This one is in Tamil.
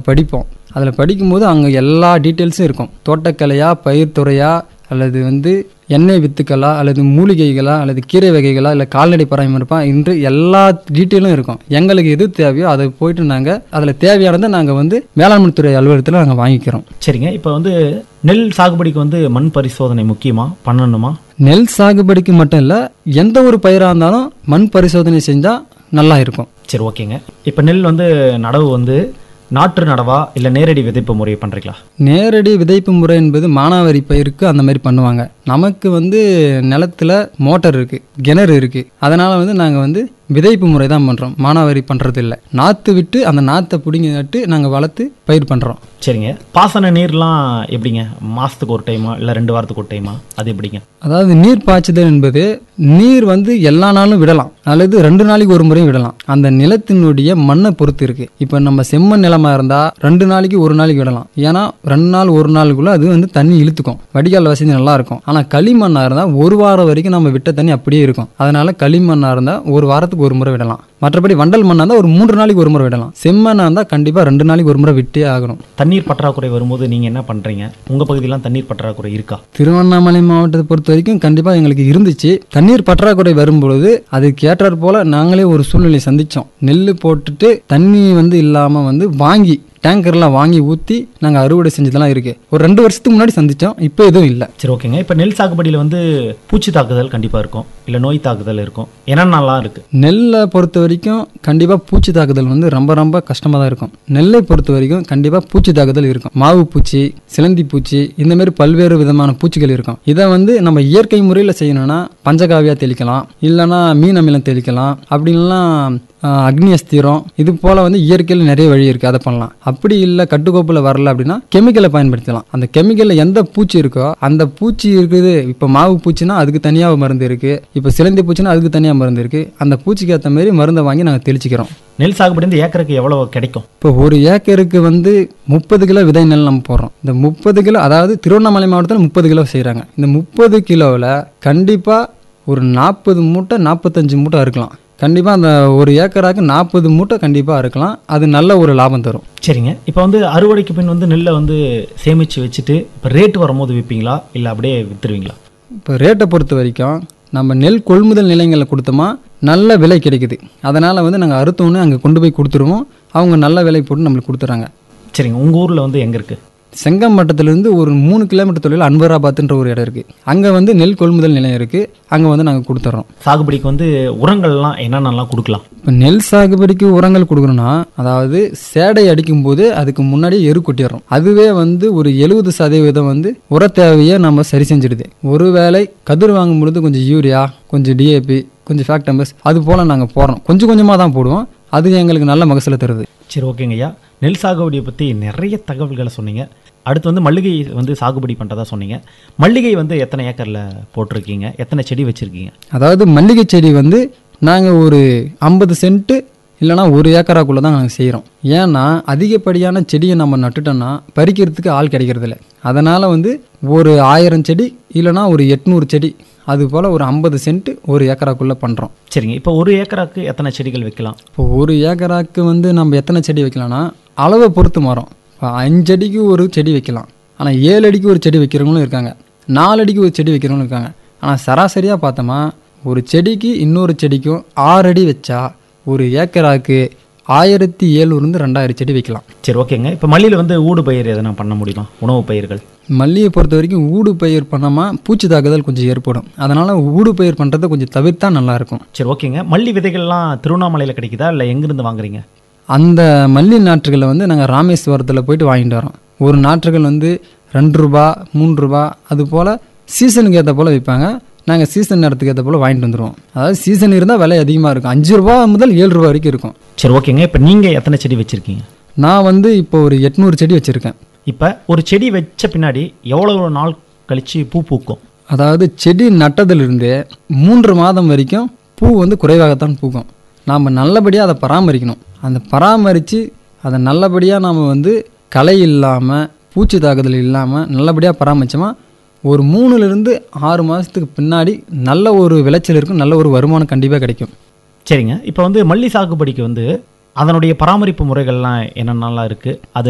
படிப்போம் அதில் படிக்கும்போது அங்கே எல்லா டீட்டெயில்ஸும் இருக்கும் தோட்டக்கலையா பயிர்த்துறையா அல்லது வந்து எண்ணெய் வித்துக்களா அல்லது மூலிகைகளா அல்லது கீரை வகைகளா இல்லை கால்நடை பராமரிப்பா என்று எல்லா டீட்டெயிலும் இருக்கும் எங்களுக்கு எது தேவையோ அதை போயிட்டு நாங்கள் அதில் தேவையானதை நாங்கள் வந்து வேளாண்மை துறை அலுவலகத்தில் நாங்கள் வாங்கிக்கிறோம் சரிங்க இப்போ வந்து நெல் சாகுபடிக்கு வந்து மண் பரிசோதனை முக்கியமா பண்ணணுமா நெல் சாகுபடிக்கு மட்டும் இல்லை எந்த ஒரு பயிராக இருந்தாலும் மண் பரிசோதனை செஞ்சால் நல்லா இருக்கும் சரி ஓகேங்க இப்போ நெல் வந்து நடவு வந்து நாற்று நடவா இல்லை நேரடி விதைப்பு முறையை பண்ணுறீங்களா நேரடி விதைப்பு முறை என்பது மானாவாரி பயிருக்கு அந்த மாதிரி பண்ணுவாங்க நமக்கு வந்து நிலத்துல மோட்டார் இருக்கு கிணறு இருக்கு அதனால வந்து நாங்கள் வந்து விதைப்பு முறை தான் பண்ணுறோம் மானாவாரி பண்ணுறது இல்லை நாற்று விட்டு அந்த நாற்றை பிடுங்கி நட்டு நாங்கள் வளர்த்து பயிர் பண்ணுறோம் சரிங்க பாசன நீர்லாம் எப்படிங்க மாதத்துக்கு ஒரு டைமா இல்லை ரெண்டு வாரத்துக்கு ஒரு டைமா அது எப்படிங்க அதாவது நீர் பாய்ச்சுதல் என்பது நீர் வந்து எல்லா நாளும் விடலாம் அல்லது ரெண்டு நாளைக்கு ஒரு முறையும் விடலாம் அந்த நிலத்தினுடைய மண்ணை பொறுத்து இருக்கு இப்போ நம்ம செம்மண் நிலமா இருந்தா ரெண்டு நாளைக்கு ஒரு நாளைக்கு விடலாம் ஏன்னா ரெண்டு நாள் ஒரு நாளுக்குள்ள அது வந்து தண்ணி இழுத்துக்கும் வடிகால் வசதி நல்லா இருக்கும் ஆனால் களிமண்ணா இருந்தா ஒரு வாரம் வரைக்கும் நம்ம விட்ட தண்ணி அப்படியே இருக்கும் அதனால களிமண்ணா இருந்தா ஒரு வாரத்துக்கு ஒரு முறை விடலாம் மற்றபடி வண்டல் மண்ணா இருந்தா ஒரு மூன்று நாளைக்கு ஒரு முறை விடலாம் செம்மண்ணா இருந்தா கண்டிப்பா ரெண்டு நாளைக்கு ஒரு முறை விட்டே ஆகணும் தண்ணீர் பற்றாக்குறை வரும்போது நீங்கள் என்ன பண்ணுறீங்க உங்கள் பகுதியெல்லாம் தண்ணீர் பற்றாக்குறை இருக்கா திருவண்ணாமலை மாவட்டத்தை பொறுத்த வரைக்கும் கண்டிப்பாக எங்களுக்கு இருந்துச்சு தண்ணீர் பற்றாக்குறை வரும்பொழுது அதுக்கு ஏற்றாற் போல நாங்களே ஒரு சூழ்நிலை சந்திச்சோம் நெல் போட்டுட்டு தண்ணி வந்து இல்லாமல் வந்து வாங்கி டேங்கர்லாம் வாங்கி ஊற்றி நாங்கள் அறுவடை செஞ்சதெல்லாம் இருக்கு ஒரு ரெண்டு வருஷத்துக்கு முன்னாடி சந்திச்சோம் இப்போ எதுவும் இல்லை சரி ஓகேங்க இப்போ நெல் சாகுபடியில் வந்து பூச்சி தாக்குதல் கண்டிப்பாக இருக்கும் இல்லை நோய் தாக்குதல் இருக்கும் என்னென்னலாம் இருக்குது நெல்லை பொறுத்த வரைக்கும் கண்டிப்பாக பூச்சி தாக்குதல் வந்து ரொம்ப ரொம்ப கஷ்டமாக தான் இருக்கும் நெல்லை பொறுத்த வரைக்கும் கண்டிப்பாக பூச்சி தாக்குதல் இருக்கும் மாவு பூச்சி சிலந்தி பூச்சி இந்த மாதிரி பல்வேறு விதமான பூச்சிகள் இருக்கும் இதை வந்து நம்ம இயற்கை முறையில் செய்யணும்னா பஞ்சகாவியா தெளிக்கலாம் இல்லைன்னா மீன் அமிலம் தெளிக்கலாம் அப்படின்லாம் ஆஹ், அக்னி அஸ்திரம் இது போல வந்து இயற்கையில் நிறைய வழி இருக்கு அதை பண்ணலாம் அப்படி இல்லை கட்டுக்கோப்பில் வரல அப்படின்னா கெமிக்கலை பயன்படுத்தலாம் அந்த கெமிக்கலில் எந்த பூச்சி இருக்கோ அந்த பூச்சி இருக்குது இப்போ மாவு பூச்சினா அதுக்கு தனியாக மருந்து இருக்கு இப்போ சிலந்தி பூச்சினா அதுக்கு தனியாக மருந்து இருக்கு அந்த பூச்சிக்கு ஏற்ற மாதிரி மருந்தை வாங்கி நாங்கள் தெளிச்சிக்கிறோம் நெல் சாகுபடி வந்து ஏக்கருக்கு எவ்வளோ கிடைக்கும் இப்போ ஒரு ஏக்கருக்கு வந்து முப்பது கிலோ விதை நெல் நம்ம போடுறோம் இந்த முப்பது கிலோ அதாவது திருவண்ணாமலை மாவட்டத்தில் முப்பது கிலோ செய்கிறாங்க இந்த முப்பது கிலோவில் கண்டிப்பாக ஒரு நாற்பது மூட்டை நாற்பத்தஞ்சு மூட்டை இருக்கலாம் கண்டிப்பாக அந்த ஒரு ஏக்கராக்கு நாற்பது மூட்டை கண்டிப்பாக இருக்கலாம் அது நல்ல ஒரு லாபம் தரும் சரிங்க இப்போ வந்து அறுவடைக்கு பின் வந்து நெல்லை வந்து சேமித்து வச்சுட்டு இப்போ ரேட் வரும்போது விற்பீங்களா இல்லை அப்படியே விற்றுருவீங்களா இப்போ ரேட்டை பொறுத்த வரைக்கும் நம்ம நெல் கொள்முதல் நிலையங்களில் கொடுத்தோமா நல்ல விலை கிடைக்குது அதனால் வந்து நாங்கள் அறுத்தோன்னே அங்கே கொண்டு போய் கொடுத்துருவோம் அவங்க நல்ல விலை போட்டு நம்மளுக்கு கொடுத்துறாங்க சரிங்க உங்கள் ஊரில் வந்து எங்கே இருக்குது செங்கம்பட்டத்திலிருந்து ஒரு மூணு கிலோமீட்டர் தொலைவில் அன்வராபாத்ன்ற ஒரு இடம் இருக்குது அங்கே வந்து நெல் கொள்முதல் நிலையம் இருக்குது அங்கே வந்து நாங்கள் கொடுத்துட்றோம் சாகுபடிக்கு வந்து உரங்கள்லாம் என்னென்னலாம் கொடுக்கலாம் இப்போ நெல் சாகுபடிக்கு உரங்கள் கொடுக்கணும்னா அதாவது சேடை அடிக்கும்போது அதுக்கு முன்னாடி எரு கொட்டிடுறோம் அதுவே வந்து ஒரு எழுபது சதவீதம் வந்து உர தேவையை நம்ம சரி செஞ்சிடுது ஒருவேளை கதிர் வாங்கும் பொழுது கொஞ்சம் யூரியா கொஞ்சம் டிஏபி கொஞ்சம் ஃபேக்டம்பஸ் அது போல் நாங்கள் போடுறோம் கொஞ்சம் கொஞ்சமாக தான் போடுவோம் அது எங்களுக்கு நல்ல மகசூலை தருது சரி ஓகேங்க ஐயா நெல் சாகுபடியை பற்றி நிறைய தகவல்களை சொன்னீங்க அடுத்து வந்து மல்லிகை வந்து சாகுபடி பண்ணுறதா சொன்னீங்க மல்லிகை வந்து எத்தனை ஏக்கரில் போட்டிருக்கீங்க எத்தனை செடி வச்சுருக்கீங்க அதாவது மல்லிகை செடி வந்து நாங்கள் ஒரு ஐம்பது சென்ட்டு இல்லைனா ஒரு ஏக்கராக்குள்ளே தான் நாங்கள் செய்கிறோம் ஏன்னா அதிகப்படியான செடியை நம்ம நட்டுட்டோம்னா பறிக்கிறதுக்கு ஆள் கிடைக்கிறதில்ல அதனால் வந்து ஒரு ஆயிரம் செடி இல்லைனா ஒரு எட்நூறு செடி அது போல் ஒரு ஐம்பது சென்ட்டு ஒரு ஏக்கராக்குள்ளே பண்ணுறோம் சரிங்க இப்போ ஒரு ஏக்கராக்கு எத்தனை செடிகள் வைக்கலாம் இப்போ ஒரு ஏக்கராக்கு வந்து நம்ம எத்தனை செடி வைக்கலாம்னா அளவை பொறுத்து மாறும் இப்போ அஞ்சு அடிக்கு ஒரு செடி வைக்கலாம் ஆனால் ஏழு அடிக்கு ஒரு செடி வைக்கிறவங்களும் இருக்காங்க நாலு அடிக்கு ஒரு செடி வைக்கிறவங்களும் இருக்காங்க ஆனால் சராசரியாக பார்த்தோமா ஒரு செடிக்கு இன்னொரு செடிக்கும் ஆறு அடி வச்சா ஒரு ஏக்கராக்கு ஆயிரத்தி ஏழுநூறுந்து ரெண்டாயிரம் செடி வைக்கலாம் சரி ஓகேங்க இப்போ மல்லியில் வந்து ஊடு பயிர் எதனா பண்ண முடியுமா உணவு பயிர்கள் மல்லியை பொறுத்த வரைக்கும் ஊடு பயிர் பண்ணாமல் பூச்சி தாக்குதல் கொஞ்சம் ஏற்படும் அதனால் ஊடு பயிர் பண்ணுறதை கொஞ்சம் தவிர்த்தா நல்லாயிருக்கும் சரி ஓகேங்க மல்லி விதைகள்லாம் திருவண்ணாமலையில் கிடைக்குதா இல்லை எங்கேருந்து வாங்குறீங்க அந்த மல்லி நாற்றுகளை வந்து நாங்கள் ராமேஸ்வரத்தில் போயிட்டு வாங்கிட்டு வரோம் ஒரு நாற்றுகள் வந்து ரெண்டு ரூபா மூணு ரூபா அது போல் சீசனுக்கு ஏற்ற போல் விற்பாங்க நாங்கள் சீசன் நேரத்துக்கு ஏற்ற போல் வாங்கிட்டு வந்துடுவோம் அதாவது சீசன் இருந்தால் விலை அதிகமாக இருக்கும் அஞ்சு ரூபா முதல் ஏழு ரூபா வரைக்கும் இருக்கும் சரி ஓகேங்க இப்போ நீங்கள் எத்தனை செடி வச்சுருக்கீங்க நான் வந்து இப்போ ஒரு எட்நூறு செடி வச்சுருக்கேன் இப்போ ஒரு செடி வச்ச பின்னாடி எவ்வளோ நாள் கழித்து பூ பூக்கும் அதாவது செடி நட்டதிலிருந்து மூன்று மாதம் வரைக்கும் பூ வந்து குறைவாகத்தான் பூக்கும் நாம் நல்லபடியாக அதை பராமரிக்கணும் அந்த பராமரித்து அதை நல்லபடியாக நாம் வந்து களை இல்லாமல் பூச்சி தாக்குதல் இல்லாமல் நல்லபடியாக பராமரித்தோமா ஒரு மூணுலேருந்து ஆறு மாதத்துக்கு பின்னாடி நல்ல ஒரு விளைச்சல் இருக்கும் நல்ல ஒரு வருமானம் கண்டிப்பாக கிடைக்கும் சரிங்க இப்போ வந்து மல்லி சாகுபடிக்கு வந்து அதனுடைய பராமரிப்பு முறைகள்லாம் என்னென்னலாம் இருக்குது அது